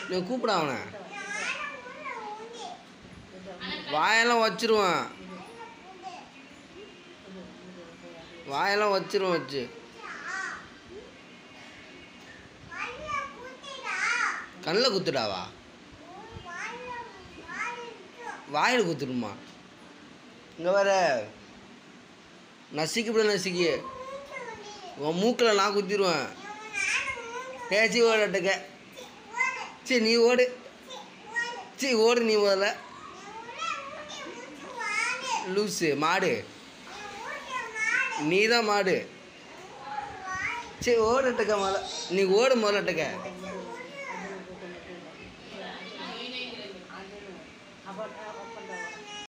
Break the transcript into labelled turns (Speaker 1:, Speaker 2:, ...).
Speaker 1: நீ கூப்பிட அவனை வாயெல்லாம் வச்சிருவான் வாயெல்லாம் வச்சிருவான் வச்சு கண்ணில் குத்துடாவா வாயில் குத்துடுமா இங்கே வர நசிக்கப்பட நசிக்கி உன் மூக்கில் நான் குத்திடுவேன் பேச்சு ஓடட்டுக்க சரி நீ ஓடு சரி ஓடு நீ முதல்ல லூஸு மாடு நீ தான் மாடு சரி ஓடட்டுக்க முதல்ல நீ ஓடு முதல்லட்டுக்க